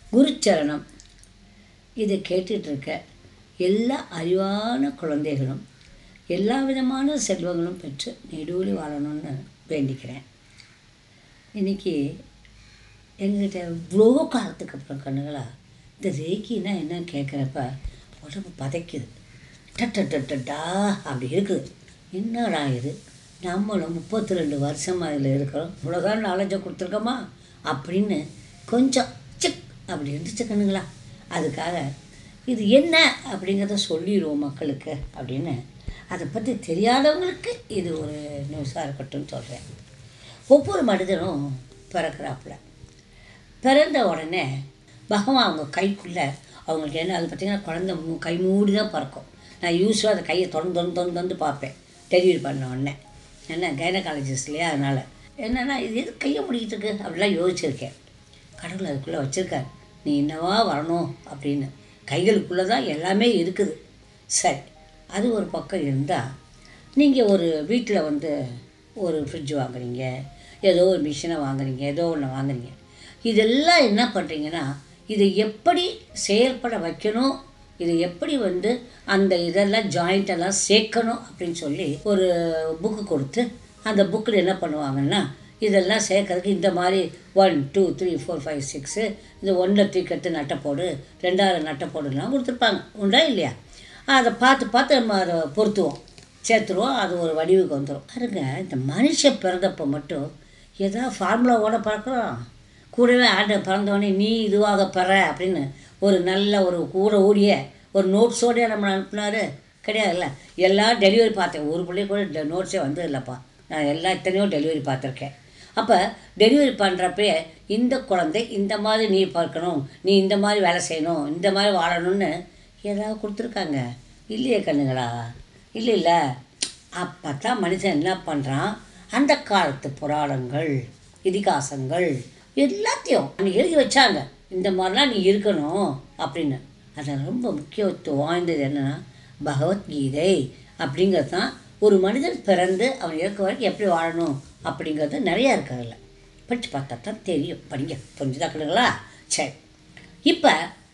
குருச்சரணம் இதை கேட்டுட்டு இருக்க எல்லா அறிவான குழந்தைகளும் எல்லா விதமான செல்வங்களும் பெற்று நெடுவலி வாழணும்னு வேண்டிக்கிறேன் இன்னைக்கு எங்ககிட்ட இவ்வளோ காலத்துக்கு அப்புறம் கண்ணுங்களா இந்த ரேக்கின்னா என்னன்னு கேட்குறப்ப உடம்பு பதைக்குது டட்டா அப்படி இருக்குது என்னடா இது நம்மளும் முப்பத்தி ரெண்டு வருஷம் அதில் இருக்கிறோம் இவ்வளோதான் நாலேஜை கொடுத்துருக்கோமா அப்படின்னு கொஞ்சம் சிக் அப்படி இருந்துச்சு கண்ணுங்களா அதுக்காக இது என்ன அப்படிங்கிறத சொல்லிடுவோம் மக்களுக்கு அப்படின்னு அதை பற்றி தெரியாதவங்களுக்கு இது ஒரு நியூஸாக இருக்கட்டும்னு சொல்கிறேன் ஒவ்வொரு மனிதனும் பிறக்கிறாப்புல பிறந்த உடனே பகவான் அவங்க கைக்குள்ளே அவங்களுக்கு என்ன அது பார்த்திங்கன்னா குழந்த மூ- கை மூடி தான் பிறக்கும் நான் யூஸ்வலாக அந்த கையை தொடர்ந்து தொடர்ந்து தொடர்ந்து தொடர்ந்து பார்ப்பேன் டெலிவரி பண்ண உடனே என்ன கைனகாலஜிஸ்ட் இல்லையா அதனால் என்னென்னா இது எது கையை முடிக்கிட்டு இருக்கு அப்படிலாம் யோசிச்சிருக்கேன் கடவுள் அதுக்குள்ளே வச்சுருக்கார் நீ என்னவா வரணும் அப்படின்னு கைகளுக்குள்ளே தான் எல்லாமே இருக்குது சரி அது ஒரு பக்கம் இருந்தால் நீங்கள் ஒரு வீட்டில் வந்து ஒரு ஃப்ரிட்ஜ் வாங்குறீங்க ஏதோ ஒரு மிஷினை வாங்குறீங்க ஏதோ ஒன்று வாங்குறீங்க இதெல்லாம் என்ன பண்ணுறீங்கன்னா இதை எப்படி செயல்பட வைக்கணும் இதை எப்படி வந்து அந்த இதெல்லாம் ஜாயிண்ட் எல்லாம் சேர்க்கணும் அப்படின்னு சொல்லி ஒரு புக்கு கொடுத்து அந்த புக்கில் என்ன பண்ணுவாங்கன்னா இதெல்லாம் சேர்க்கறதுக்கு இந்த மாதிரி one two three four five six இது ஒன்றில் தூக்கத்து நட்டை போடு ரெண்டாவது நட்டை போடுலாம் கொடுத்துருப்பாங்க உண்டா இல்லையா அதை பார்த்து பார்த்து நம்ம அதை பொருத்துவோம் சேர்த்துருவோம் அது ஒரு வடிவுக்கு வந்துடும் பாருங்க இந்த மனுஷன் பிறந்தப்போ மட்டும் ஏதாவது ஃபார்முலாவோட பிறக்கிறோம் கூடவே ஆண்டு பிறந்தவொடனே நீ இதுவாக பெற அப்படின்னு ஒரு நல்ல ஒரு கூட ஓடிய ஒரு நோட்ஸோடய நம்ம அனுப்புனாரு கிடையாதுல்ல எல்லாம் டெலிவரி பார்த்தேன் ஒரு பிள்ளை கூட நோட்ஸே வந்தது இல்லைப்பா நான் எல்லா எத்தனையோ டெலிவரி பார்த்துருக்கேன் அப்போ டெலிவரி பண்ணுறப்பே இந்த குழந்தை இந்த மாதிரி நீ பார்க்கணும் நீ இந்த மாதிரி வேலை செய்யணும் இந்த மாதிரி வாழணும்னு ஏதாவது கொடுத்துருக்காங்க இல்லையே கண்ணுங்களா இல்லை இல்லை அப்போ தான் மனுஷன் என்ன பண்ணுறான் அந்த காலத்து புராணங்கள் இதிகாசங்கள் எல்லாத்தையும் அன்னைக்கு எழுதி வச்சாங்க இந்த மாதிரிலாம் நீ இருக்கணும் அப்படின்னு அதில் ரொம்ப முக்கியத்துவம் வாய்ந்தது என்னென்னா பகவத்கீதை அப்படிங்கிறது தான் ஒரு மனிதன் பிறந்து அவன் இருக்க வரைக்கும் எப்படி வாழணும் அப்படிங்கிறது நிறையா இருக்கு அதில் படித்து பார்த்தா தான் தெரியும் படிங்க புரிஞ்சுதாக்குதுங்களா சரி இப்போ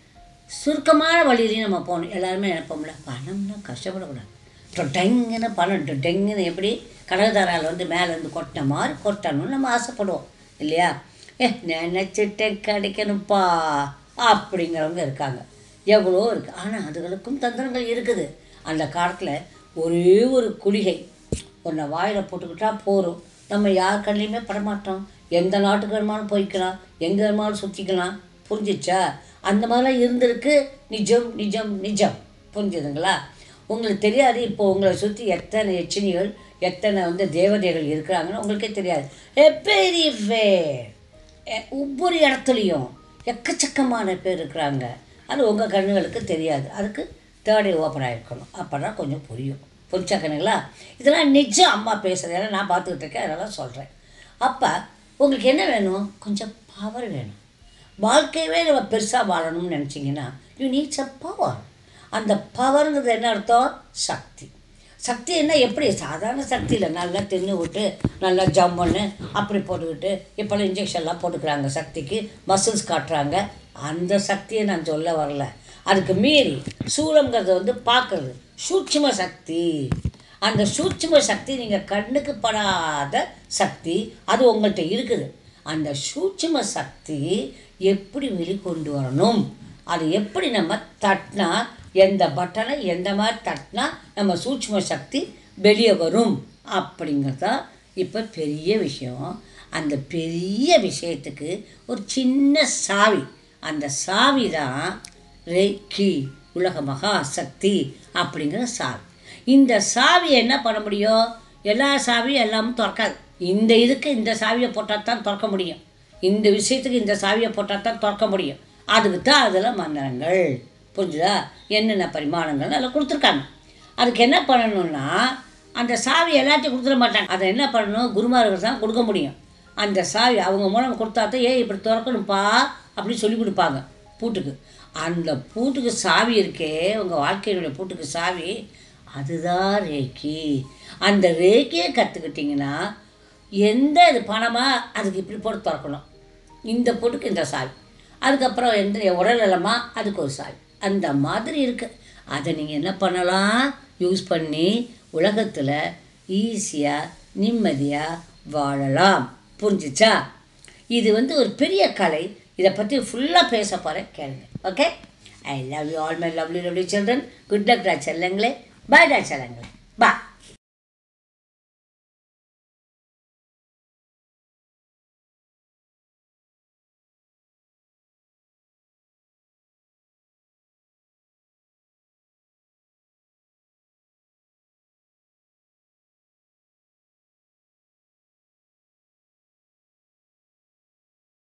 சுருக்கமான வழியிலையும் நம்ம போகணும் எல்லாருமே நினைப்போம்ல பணம்னா கஷ்டப்படக்கூடாது டொட்டெங்குன்னு பணம் டொட்டெங்குன்னு எப்படி கடகதாரால் வந்து மேலேருந்து கொட்டின மாதிரி கொட்டணும்னு நம்ம ஆசைப்படுவோம் இல்லையா ஏ நினச்சிட்டேன் கிடைக்கணும்ப்பா அப்படிங்கிறவங்க இருக்காங்க எவ்வளோ இருக்குது ஆனால் அதுகளுக்கும் தந்திரங்கள் இருக்குது அந்த காலத்தில் ஒரே ஒரு குளிகை ஒன்றை வாயில் போட்டுக்கிட்டா போதும் நம்ம யார் கண்ணிலையுமே படமாட்டோம் எந்த நாட்டுக்கு வேணுமாலும் போய்க்கலாம் எங்கே வேணுமாலும் சுற்றிக்கலாம் புரிஞ்சிச்சா அந்த மாதிரிலாம் இருந்திருக்கு நிஜம் நிஜம் நிஜம் புரிஞ்சுதுங்களா உங்களுக்கு தெரியாது இப்போ உங்களை சுற்றி எத்தனை எச்சினிகள் எத்தனை வந்து தேவதைகள் இருக்கிறாங்கன்னு உங்களுக்கே தெரியாது பெரிய பேர் எ- ஒவ்வொரு இடத்துலையும் எக்கச்சக்கமான பேர் இருக்கிறாங்க அது உங்கள் கண்ணுகளுக்கு தெரியாது அதுக்கு தேர்ட் ஓப்பன் ஆகிருக்கணும் அப்போ தான் கொஞ்சம் புரியும் புரிச்சா கண்ணுங்களா இதெல்லாம் நிஜம் அம்மா பேசுறது ஏன்னா நான் பார்த்துக்கிட்டு இருக்கேன் அதெல்லாம் சொல்கிறேன் அப்போ உங்களுக்கு என்ன வேணும் கொஞ்சம் பவர் வேணும் வாழ்க்கையவே நம்ம பெருசாக வாழணும்னு நினச்சிங்கன்னா யூ நீட்ஸ் அ பவர் அந்த பவருங்கிறது என்ன அர்த்தம் சக்தி சக்தி என்ன எப்படி சாதாரண சக்தி இல்லை நல்லா தின்னு விட்டு நல்லா ஜம்முன்னு அப்படி போட்டுக்கிட்டு இப்போல்லாம் இன்ஜெக்ஷன்லாம் போட்டுக்கிறாங்க சக்திக்கு மசில்ஸ் காட்டுறாங்க அந்த சக்தியை நான் சொல்ல வரல அதுக்கு மீறி சூலங்கிறது வந்து பார்க்கறது சூட்சும சக்தி அந்த சூட்சும சக்தி நீங்கள் கண்ணுக்கு படாத சக்தி அது உங்கள்கிட்ட இருக்குது அந்த சூட்சும சக்தி எப்படி வெளிக்கொண்டு வரணும் அது எப்படி நம்ம தட்டினா எந்த பட்டனை எந்த மாதிரி தட்டினா நம்ம சூட்சும சக்தி வெளியே வரும் அப்படிங்கிறது தான் இப்போ பெரிய விஷயம் அந்த பெரிய விஷயத்துக்கு ஒரு சின்ன சாவி அந்த சாவி தான் ரேக்கி உலக மகா சக்தி அப்படிங்கிற சாவி இந்த சாவி என்ன பண்ண முடியும் எல்லா சாவியும் எல்லாமும் திறக்காது இந்த இதுக்கு இந்த சாவியை போட்டால் தான் திறக்க முடியும் இந்த விஷயத்துக்கு இந்த சாவியை போட்டால் தான் திறக்க முடியும் அதுக்கு தான் அதில் மந்திரங்கள் புரிஞ்சுதா என்னென்ன பரிமாணங்கள் அதில் கொடுத்துருக்காங்க அதுக்கு என்ன பண்ணணும்னா அந்த சாவி எல்லாத்தையும் கொடுத்துட மாட்டாங்க அதை என்ன பண்ணணும் குருமார்கள் தான் கொடுக்க முடியும் அந்த சாவி அவங்க மூலம் கொடுத்தா தான் ஏய் இப்படி திறக்கணும்ப்பா அப்படின்னு சொல்லி கொடுப்பாங்க பூட்டுக்கு அந்த பூட்டுக்கு சாவி இருக்கே உங்கள் வாழ்க்கையினுடைய பூட்டுக்கு சாவி அதுதான் ரேக்கி அந்த ரேக்கியை கற்றுக்கிட்டிங்கன்னா எந்த இது பணமாக அதுக்கு இப்படி போட்டு திறக்கணும் இந்த பூட்டுக்கு இந்த சாவி அதுக்கப்புறம் எந்த உடல் நலமா அதுக்கு ஒரு சாவி அந்த மாதிரி இருக்கு அதை நீங்கள் என்ன பண்ணலாம் யூஸ் பண்ணி உலகத்தில் ஈஸியாக நிம்மதியாக வாழலாம் புரிஞ்சிச்சா இது வந்து ஒரு பெரிய கலை இதை பற்றி ஃபுல்லாக பேச போகிறேன் கேளுங்க okay I love you all my lovely lovely children good luck டா செல்லங்களே பாய் டா செல்லங்களே பா